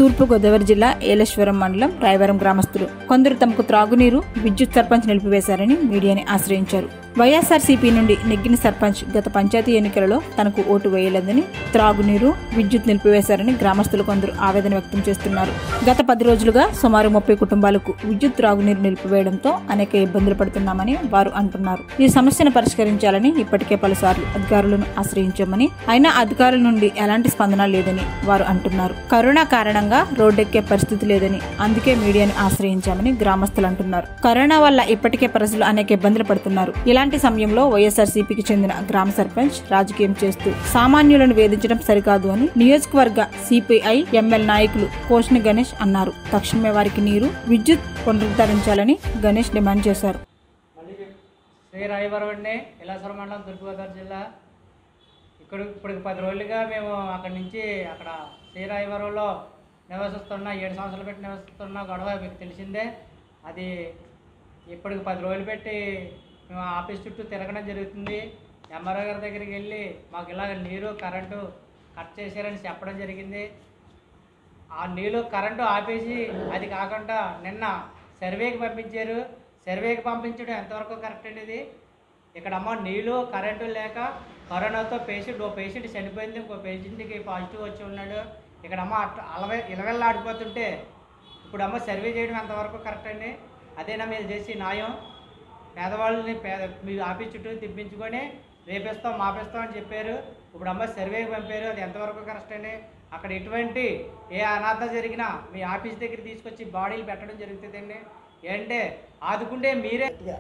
తూర్పుగోదావరి జిల్లా ఏలేశ్వరం మండలం రాయవరం గ్రామస్తులు కొందరు తమకు త్రాగునీరు విద్యుత్ సర్పంచ్ నిలిపివేశారని మీడియాని ఆశ్రయించారు వైఎస్ఆర్సీపీ నుండి నెగ్గిన సర్పంచ్ గత పంచాయతీ ఎన్నికలలో తనకు ఓటు వేయలేదని త్రాగునీరు విద్యుత్ నిలిపివేశారని గ్రామస్తులు కొందరు ఆవేదన వ్యక్తం చేస్తున్నారు గత పది రోజులుగా సుమారు ముప్పై కుటుంబాలకు విద్యుత్ త్రాగునీరు నిలిపివేయడంతో అనేక ఇబ్బందులు పడుతున్నామని వారు అంటున్నారు ఈ సమస్యను పరిష్కరించాలని ఇప్పటికే పలుసార్లు అధికారులను ఆశ్రయించామని అయినా అధికారుల నుండి ఎలాంటి స్పందన లేదని వారు అంటున్నారు కరోనా కారణంగా రోడ్డెక్కే పరిస్థితి లేదని అందుకే మీడియాను ఆశ్రయించామని గ్రామస్తులు అంటున్నారు కరోనా వల్ల ఇప్పటికే ప్రజలు అనేక ఇబ్బందులు పడుతున్నారు ఇలాంటి సమయంలో వైఎస్ఆర్సీపీకి చెందిన గ్రామ సర్పంచ్ రాజకీయం చేస్తూ సామాన్యులను వేధించడం సరికాదు అని నియోజకవర్గ సిపిఐ ఎంఎల్ నాయకులు కోష్ని గణేష్ అన్నారు తక్షణమే వారికి నీరు విద్యుత్ పునరుద్ధరించాలని గణేష్ డిమాండ్ చేశారు మళ్ళీ శ్రీ రాయవరం అండి ఇలాసరం మండలం తూర్పుగోదావరి జిల్లా ఇక్కడ ఇప్పుడు పది రోజులుగా మేము అక్కడి నుంచి అక్కడ శ్రీ రాయవరంలో నివసిస్తున్న ఏడు సంవత్సరాలు పెట్టి నివసిస్తున్న గొడవ మీకు తెలిసిందే అది ఇప్పటికి పది రోజులు పెట్టి మేము ఆఫీస్ చుట్టూ తిరగడం జరుగుతుంది ఎంఆర్ఓ గారి దగ్గరికి వెళ్ళి మాకు ఇలాగ నీరు కరెంటు కట్ చేశారని చెప్పడం జరిగింది ఆ నీళ్ళు కరెంటు ఆపేసి అది కాకుండా నిన్న సర్వేకి పంపించారు సర్వేకి పంపించడం ఎంతవరకు కరెక్ట్ అనేది ఇక్కడ అమ్మ నీళ్ళు కరెంటు లేక కరోనాతో పేషెంట్ ఓ పేషెంట్ చనిపోయింది ఇంకో పేషెంట్కి పాజిటివ్ వచ్చి ఉన్నాడు ఇక్కడ అమ్మ అట్లా అలవే ఇలవెల్లాడిపోతుంటే ఇప్పుడు అమ్మ సర్వే చేయడం ఎంతవరకు కరెక్ట్ అండి అదేనా మీరు చేసి న్యాయం పేదవాళ్ళని పేద మీ ఆఫీస్ చుట్టూ తిప్పించుకొని రేపిస్తాం మాపిస్తాం అని చెప్పారు ఇప్పుడు అమ్మ సర్వేకి పంపారు అది ఎంతవరకు కరెక్ట్ అండి అక్కడ ఎటువంటి ఏ అనాథ జరిగినా మీ ఆఫీస్ దగ్గర తీసుకొచ్చి బాడీలు పెట్టడం జరుగుతుందండి ఏంటంటే ఆదుకుంటే మీరే గట్టిగా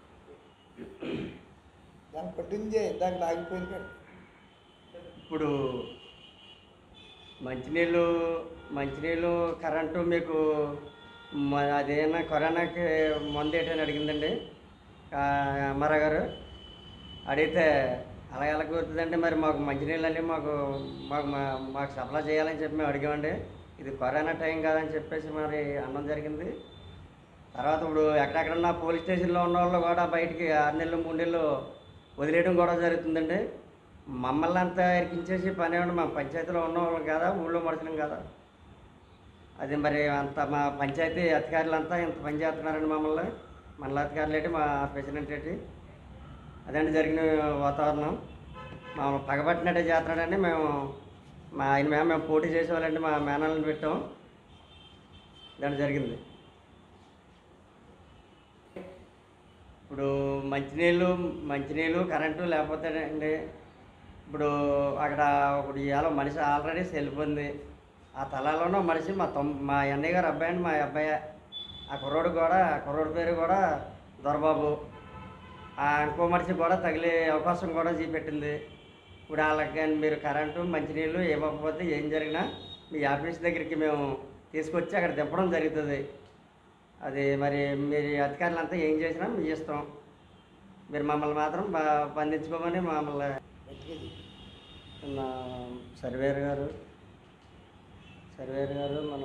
దాన్ని పట్టిందే దానికి ఆగిపోయింది ఇప్పుడు మంచినీళ్ళు మంచినీళ్ళు కరెంటు మీకు మ- అదేనా కరోనాకి మందు ఏంటని అడిగిందండి అమ్మారా గారు అడిగితే అలా ఎలా కుదురుతుందంటే మరి మాకు మంచినీళ్ళు అండి మాకు మాకు మా- మాకు సప్లై చేయాలని చెప్పి మేము అడిగామండి ఇది కరోనా టైం కాదని చెప్పేసి మరి అన్నం జరిగింది తర్వాత ఇప్పుడు ఎక్కడెక్కడన్నా పోలీస్ స్టేషన్లో ఉన్న వాళ్ళు కూడా బయటికి ఆరు నెలలు మూడు నెలలు వదిలేయడం కూడా జరుగుతుందండి మమ్మల్ని అంతా ఎరికించేసి పని ఏమన్నా మా పంచాయతీలో ఉన్న వాళ్ళం కాదా ఊళ్ళో మనుషులం కాదా అది మరి అంత మా పంచాయతీ అధికారులంతా ఇంత పని చేస్తున్నారండి మమ్మల్ని మండల అధికారులు ఏంటి మా ప్రెసిడెంట్ ఏంటి అదండి జరిగిన వాతావరణం మమ్మల్ని పగబట్టినట్టే చేస్తున్నాడండి మేము మా ఆయన మేము మేము పోటీ చేసేవాళ్ళండి మా మేనల్ని పెట్టాం దాని జరిగింది ఇప్పుడు మంచినీళ్ళు మంచినీళ్ళు కరెంటు లేకపోతే అండి ఇప్పుడు అక్కడ ఒకటి ఇవాళ మనిషి ఆల్రెడీ వెళ్ళిపోయింది ఆ తలాలోనో మనిషి మా తమ్ మా అన్నయ్య గారు అబ్బాయి అండి మా అబ్బాయి ఆ కుర్రోడు కూడా ఆ కుర్రోడు పేరు కూడా దొరబాబు ఆ ఇంకో మనిషి కూడా తగిలే అవకాశం కూడా చూపెట్టింది ఇప్పుడు వాళ్ళకి కానీ మీరు కరెంటు మంచినీళ్ళు ఇవ్వకపోతే ఏం జరిగినా మీ ఆఫీస్ దగ్గరికి మేము తీసుకొచ్చి అక్కడ దింపడం జరుగుతుంది అది మరి మీరు అధికారులంతా ఏం చేసినా మీ ఇష్టం మీరు మమ్మల్ని మాత్రం బా- బంధించుకోమని మమ్మల్ని మన సర్వేర్ గారు సర్వేర్ గారు మన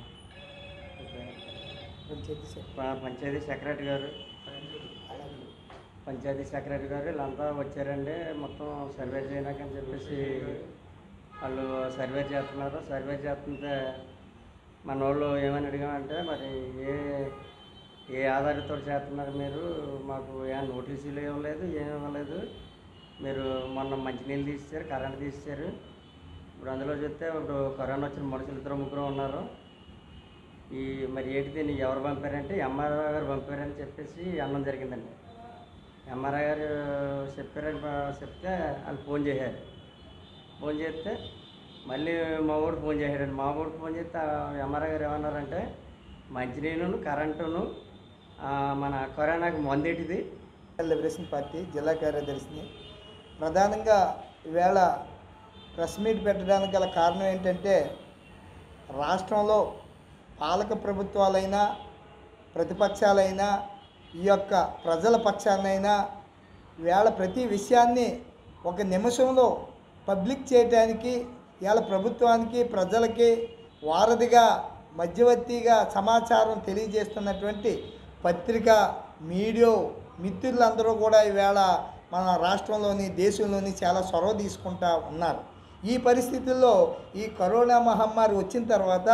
పంచాయతీ సెక్రటరీ ప- పంచాయతీ సెక్రటరీ గారు పంచాయతీ సెక్రటరీ గారు వీళ్ళంతా వచ్చారండి మొత్తం సర్వే చేయడానికి అని చెప్పేసి వాళ్ళు సర్వే చేస్తున్నారు సర్వే చేస్తుంటే మన వాళ్ళు ఏమని అడిగామంటే మరి ఏ ఏ ఆధారితో చేస్తున్నారు మీరు మాకు ఏ నోటీసులు ఇవ్వలేదు ఏం ఇవ్వలేదు మీరు మొన్న మంచినీళ్ళు తీసేశారు కరెంట్ తీసేశారు ఇప్పుడు అందులో చూస్తే ఇప్పుడు కరోనా వచ్చిన మనుషులు ఇద్దరు ముగ్గురు ఉన్నారు ఈ మరి ఏంటి దీన్ని ఎవరు పంపారంటే ఎంఆర్ఓ గారు పంపారని చెప్పేసి అన్నం జరిగిందండి ఎంఆర్ఓ గారు చెప్పారని ప- చెప్తే వాళ్ళు ఫోన్ చేశారు ఫోన్ చేస్తే మళ్ళీ మా ఊడు ఫోన్ చేశాడండి మా ఊడు ఫోన్ చేస్తే ఎంఆర్ఓ గారు ఏమన్నారంటే మంచినీళ్ళను కరెంటును ఆ, మన కరోనాకి మందేటిది లిబరేషన్ పార్టీ జిల్లా కార్యదర్శిని ప్రధానంగా ఈవేళ ప్రెస్ మీట్ పెట్టడానికి గల కారణం ఏంటంటే రాష్ట్రంలో పాలక ప్రభుత్వాలైనా ప్రతిపక్షాలైనా ఈ యొక్క ప్రజల పక్షానైనా వేళ ప్రతి విషయాన్ని ఒక నిమిషంలో పబ్లిక్ చేయడానికి ఇవాళ ప్రభుత్వానికి ప్రజలకి వారధిగా మధ్యవర్తిగా సమాచారం తెలియజేస్తున్నటువంటి పత్రిక మీడియా మిత్రులందరూ కూడా ఈవేళ మన రాష్ట్రంలోని దేశంలోని చాలా చొరవ తీసుకుంటా ఉన్నారు ఈ పరిస్థితుల్లో ఈ కరోనా మహమ్మారి వచ్చిన తర్వాత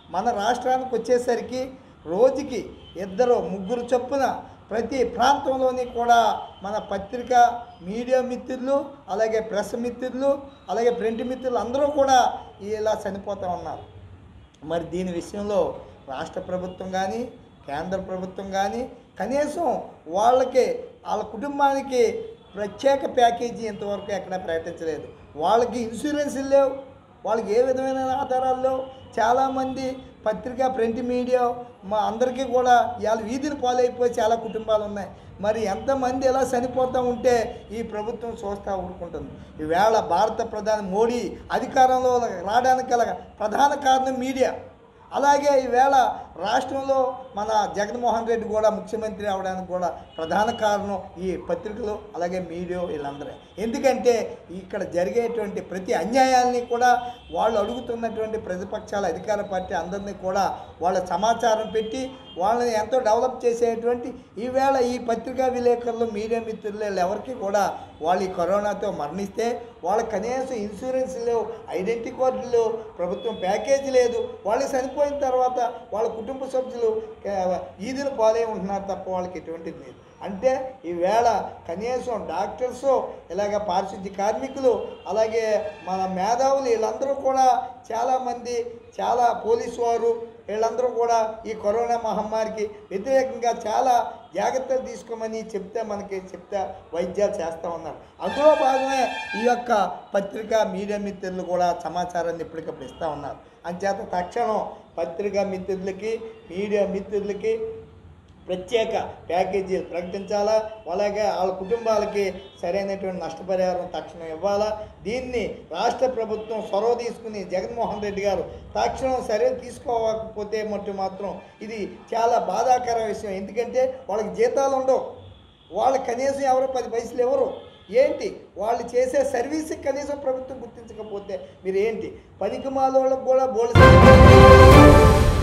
మన రాష్ట్రానికి వచ్చేసరికి రోజుకి ఇద్దరు ముగ్గురు చొప్పున ప్రతి ప్రాంతంలోని కూడా మన పత్రిక మీడియా మిత్రులు అలాగే ప్రెస్ మిత్రులు అలాగే ప్రింట్ మిత్రులు అందరూ కూడా ఇలా చనిపోతూ ఉన్నారు మరి దీని విషయంలో రాష్ట్ర ప్రభుత్వం కానీ కేంద్ర ప్రభుత్వం కానీ కనీసం వాళ్ళకి వాళ్ళ కుటుంబానికి ప్రత్యేక ప్యాకేజీ ఇంతవరకు ఎక్కడ ప్రకటించలేదు వాళ్ళకి ఇన్సూరెన్స్ లేవు వాళ్ళకి ఏ విధమైన ఆధారాలు లేవు చాలామంది పత్రిక ప్రింట్ మీడియా మా అందరికీ కూడా ఇవాళ వీధిని పాలైపోయి చాలా కుటుంబాలు ఉన్నాయి మరి ఎంతమంది ఎలా చనిపోతూ ఉంటే ఈ ప్రభుత్వం చూస్తూ ఊరుకుంటుంది ఈవేళ భారత ప్రధాని మోడీ అధికారంలో రావడానికి గల ప్రధాన కారణం మీడియా అలాగే ఈవేళ రాష్ట్రంలో మన జగన్మోహన్ రెడ్డి కూడా ముఖ్యమంత్రి అవడానికి కూడా ప్రధాన కారణం ఈ పత్రికలు అలాగే మీడియా వీళ్ళందరే ఎందుకంటే ఇక్కడ జరిగేటువంటి ప్రతి అన్యాయాల్ని కూడా వాళ్ళు అడుగుతున్నటువంటి ప్రతిపక్షాల అధికార పార్టీ అందరినీ కూడా వాళ్ళ సమాచారం పెట్టి వాళ్ళని ఎంతో డెవలప్ చేసేటువంటి ఈవేళ ఈ పత్రికా విలేకరులు మీడియా మిత్రులు వీళ్ళు ఎవరికి కూడా వాళ్ళు ఈ కరోనాతో మరణిస్తే వాళ్ళకి కనీసం ఇన్సూరెన్స్ లేవు ఐడెంటిటీ కార్డులు లేవు ప్రభుత్వం ప్యాకేజీ లేదు వాళ్ళు చనిపోయిన తర్వాత వాళ్ళ కుటుంబ సభ్యులు కే- ఈదిన పాలై ఉంటున్నారు తప్ప వాళ్ళకి ఎటువంటిది లేదు అంటే ఈవేళ కనీసం డాక్టర్స్ ఇలాగ పారిశుద్ధ్య కార్మికులు అలాగే మన మేధావులు వీళ్ళందరూ కూడా చాలామంది చాలా పోలీసు వారు వీళ్ళందరూ కూడా ఈ కరోనా మహమ్మారికి వ్యతిరేకంగా చాలా జాగ్రత్తలు తీసుకోమని చెప్తే మనకి చెప్తే వైద్యాలు చేస్తూ ఉన్నారు అందులో భాగమే ఈ యొక్క పత్రికా మీడియా మిత్రులు కూడా సమాచారాన్ని ఎప్పటికప్పుడు ఇస్తూ ఉన్నారు అంచేత తక్షణం పత్రికా మిత్రులకి మీడియా మిత్రులకి ప్రత్యేక ప్యాకేజీలు ప్రకటించాలా అలాగే వాళ్ళ కుటుంబాలకి సరైనటువంటి నష్టపరిహారం తక్షణం ఇవ్వాలా దీన్ని రాష్ట్ర ప్రభుత్వం చొరవ తీసుకుని జగన్మోహన్ రెడ్డి గారు తక్షణం సరే తీసుకోకపోతే మట్టు మాత్రం ఇది చాలా బాధాకర విషయం ఎందుకంటే వాళ్ళకి జీతాలు ఉండవు వాళ్ళకి కనీసం ఎవరో పది పైసలు ఎవరు ఏంటి వాళ్ళు చేసే సర్వీస్కి కనీసం ప్రభుత్వం గుర్తించకపోతే మీరు ఏంటి పనికి మాలోళ్ళకి కూడా బోల్డ్